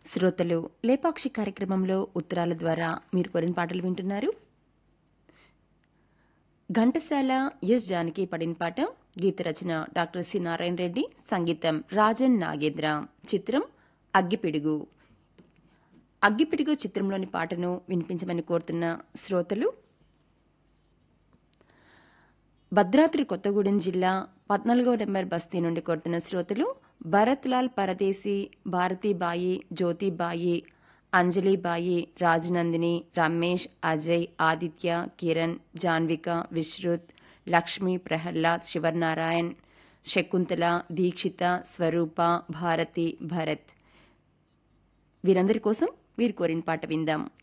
శ్రోతలు లేపాక్షి కార్యక్రమంలో ఉత్తరాల ద్వారా మీరు కోరిన పాటలు వింటున్నారు ఘంటసాల ఎస్ జానకి పడిన పాట గీత రచన డాక్టర్ సి నారాయణ రెడ్డి సంగీతం రాజన్ నాగేంద్ర చిత్రం అగ్గిపిడుగు అగ్గిపిడుగు చిత్రంలోని పాటను వినిపించమని కోరుతున్న శ్రోతలు భద్రాద్రి కొత్తగూడెం జిల్లా పద్నాలుగో నెంబర్ బస్తీ నుండి కోరుతున్న శ్రోతలు భరత్లాల్ పరదేశీ భారతీబాయి జ్యోతిబాయి అంజలిబాయి రాజనందిని రమేష్ అజయ్ ఆదిత్య కిరణ్ జాన్విక విశ్రుత్ లక్ష్మి ప్రహ్లాద్ శివనారాయణ్ శకుంతల దీక్షిత స్వరూప భారతి భరత్ వీరందరి కోసం వీరు కోరిన పాట విందాం